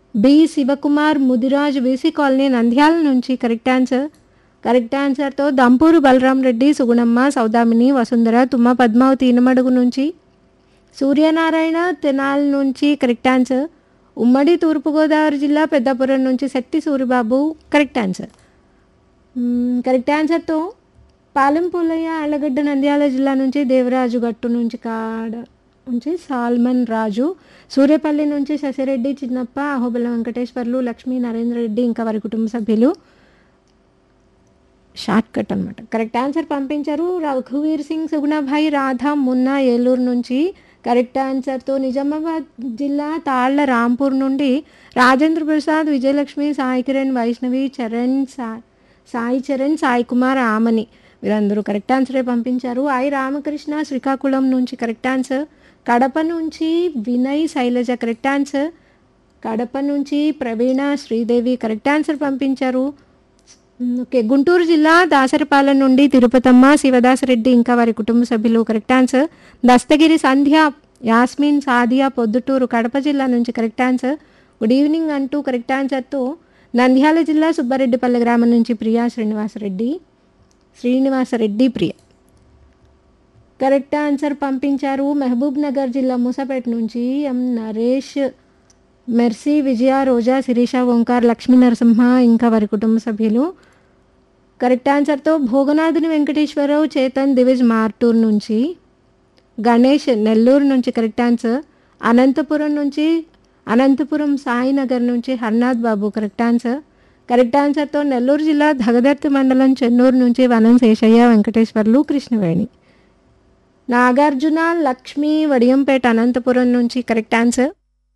B Shivakumar Mudiraj VC colony Nandyal నుంచి correct answer correct ఆన్సర్తో దంపూరు బలరాం రెడ్డి సుగుణమ్మ సౌదామిని వసుంధర తుమ్మ పద్మావతి ఇనమడుగు నుంచి సూర్యనారాయణ తెనాల్ నుంచి కరెక్ట్ ఆన్సర్ ఉమ్మడి తూర్పుగోదావరి జిల్లా పెద్దపురం నుంచి శక్తి సూరిబాబు కరెక్ట్ ఆన్సర్ మ్మ్, కరెక్ట్ ఆన్సర్తో పాలెం పుల్లయ్య ఆళ్ళగడ్డ నంద్యాల జిల్లా నుంచి దేవరాజు గట్టు నుంచి కాడ నుంచి సాల్మన్ రాజు సూర్యపల్లి నుంచి శశిరెడ్డి చిన్నప్ప అహోబల వెంకటేశ్వర్లు లక్ష్మీ నరేంద్ర రెడ్డి ఇంకా వారి కుటుంబ సభ్యులు షార్ట్ కట్ అనమాట కరెక్ట్ ఆన్సర్ పంపించారు రఘువీర్ సింగ్ సుగుణభాయ్ రాధా మున్నా ఏలూరు నుంచి కరెక్ట్ ఆన్సర్తో నిజామాబాద్ జిల్లా తాళ్ల రాంపూర్ నుండి రాజేంద్ర ప్రసాద్ విజయలక్ష్మి సాయి కిరణ్ వైష్ణవి చరణ్ సా సాయి చరణ్ సాయి కుమార్ ఆమని వీరందరూ కరెక్ట్ ఆన్సరే పంపించారు ఐ రామకృష్ణ శ్రీకాకుళం నుంచి కరెక్ట్ ఆన్సర్ కడప నుంచి వినయ్ శైలజ కరెక్ట్ ఆన్సర్ కడప నుంచి ప్రవీణ శ్రీదేవి కరెక్ట్ ఆన్సర్ పంపించారు ఓకే గుంటూరు జిల్లా దాసరిపాలెం నుండి తిరుపతమ్మ శివదాసరెడ్డి ఇంకా వారి కుటుంబ సభ్యులు కరెక్ట్ ఆన్సర్ దస్తగిరి సంధ్య యాస్మిన్ సాదియా పొద్దుటూరు కడప జిల్లా నుంచి కరెక్ట్ ఆన్సర్ గుడ్ ఈవినింగ్ అంటూ కరెక్ట్ ఆన్సర్తో నంద్యాల జిల్లా సుబ్బారెడ్డిపల్లి గ్రామం నుంచి ప్రియా శ్రీనివాసరెడ్డి శ్రీనివాసరెడ్డి ప్రియ కరెక్ట్ ఆన్సర్ పంపించారు మహబూబ్ నగర్ జిల్లా మూసపేట నుంచి ఎం నరేష్ మెర్సీ విజయ రోజా శిరీష ఓంకార్ లక్ష్మీ నరసింహ ఇంకా వారి కుటుంబ సభ్యులు కరెక్ట్ ఆన్సర్తో భోగనాథుని వెంకటేశ్వరరావు చేతన్ దివిజ్ మార్టూర్ నుంచి గణేష్ నెల్లూరు నుంచి కరెక్ట్ ఆన్సర్ అనంతపురం నుంచి అనంతపురం సాయినగర్ నుంచి Harnath Babu correct answer correct ఆన్సర్తో నెల్లూరు జిల్లా దగదర్తి మండలం చెన్నూరు నుంచి వనం శేషయ్య వెంకటేశ్వర్లు కృష్ణవేణి నాగార్జున లక్ష్మి వడియంపేట అనంతపురం నుంచి కరెక్ట్ ఆన్సర్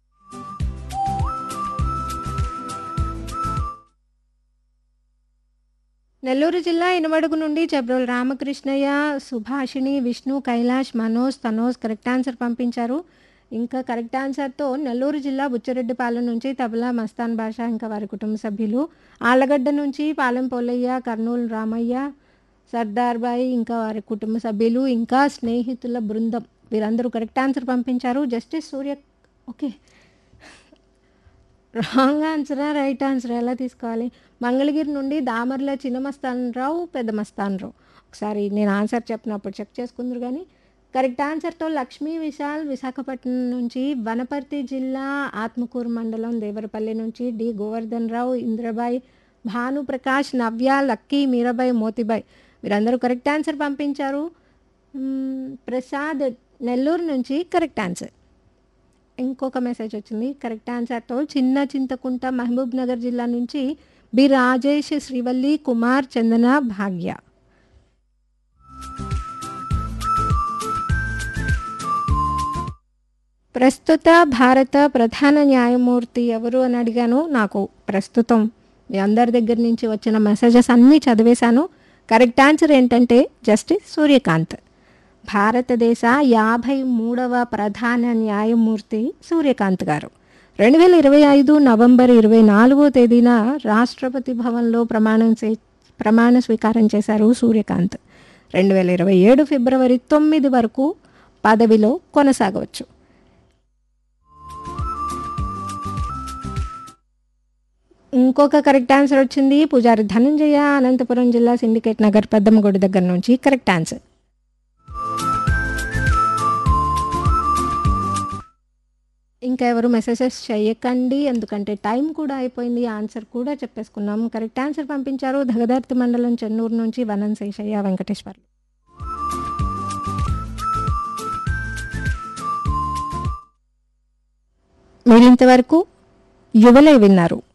నెల్లూరు జిల్లా ఇనమడుగు నుండి చెబ్రోల్ రామకృష్ణయ్య సుభాషిణి విష్ణు కైలాష్ మనోజ్ తనోజ్ కరెక్ట్ ఆన్సర్ పంపించారు ఇంకా కరెక్ట్ ఆన్సర్తో నెల్లూరు జిల్లా బుచ్చిరెడ్డిపాలెం నుంచి తబలా మస్తాన్ భాష ఇంకా వారి కుటుంబ సభ్యులు ఆళ్ళగడ్డ నుంచి పాలెం పోలయ్య కర్నూలు రామయ్య సర్దార్ బాయ్ ఇంకా వారి కుటుంబ సభ్యులు ఇంకా స్నేహితుల బృందం వీరందరూ కరెక్ట్ ఆన్సర్ పంపించారు జస్టిస్ సూర్య ఓకే రాంగ్ ఆన్సరా రైట్ ఆన్సర్ ఎలా తీసుకోవాలి మంగళగిరి నుండి దామర్ల చిన్న మస్తాన్ రావు పెద్ద మస్తాన్ రావు ఒకసారి నేను ఆన్సర్ చెప్పినప్పుడు చెక్ చేసుకుందరు కానీ కరెక్ట్ ఆన్సర్తో లక్ష్మీ విశాల్ విశాఖపట్నం నుంచి వనపర్తి జిల్లా ఆత్మకూరు మండలం దేవరపల్లి నుంచి డి గోవర్ధన్ రావు ఇంద్రబాయ్ భానుప్రకాష్ నవ్య లక్కీ మీరాబాయ్ మోతిబాయ్ వీరందరూ కరెక్ట్ ఆన్సర్ పంపించారు మ్మ్, ప్రసాద్ నెల్లూరు నుంచి కరెక్ట్ ఆన్సర్ ఇంకొక మెసేజ్ వచ్చింది కరెక్ట్ ఆన్సర్తో చిన్న చింతకుంట మహబూబ్ నగర్ జిల్లా నుంచి బి రాజేష్ శ్రీవల్లి కుమార్ చందన భాగ్య ప్రస్తుత భారత ప్రధాన న్యాయమూర్తి ఎవరు అని అడిగాను నాకు ప్రస్తుతం మీ అందరి దగ్గర నుంచి వచ్చిన మెసేజెస్ అన్నీ చదివేశాను కరెక్ట్ ఆన్సర్ ఏంటంటే జస్టిస్ సూర్యకాంత్ భారతదేశ యాభై మూడవ ప్రధాన న్యాయమూర్తి సూర్యకాంత్ గారు రెండు వేల ఇరవై ఐదు నవంబర్ ఇరవై నాలుగో తేదీన రాష్ట్రపతి భవన్లో ప్రమాణం చే ప్రమాణ స్వీకారం చేశారు సూర్యకాంత్ రెండు వేల ఇరవై ఏడు ఫిబ్రవరి తొమ్మిది వరకు పదవిలో కొనసాగవచ్చు ఇంకొక కరెక్ట్ ఆన్సర్ వచ్చింది పూజారి ధనంజయ అనంతపురం జిల్లా సిండికేట్ నగర్ పెద్దమ్మగుడి దగ్గర నుంచి కరెక్ట్ ఆన్సర్ ఇంకా ఎవరు మెసేజెస్ చేయకండి ఎందుకంటే టైం కూడా అయిపోయింది ఆన్సర్ కూడా చెప్పేసుకున్నాం కరెక్ట్ ఆన్సర్ పంపించారు దగదర్తి మండలం చెన్నూరు నుంచి వనం శేషయ్య వెంకటేశ్వర్ మీరు ఇంతవరకు యువలే విన్నారు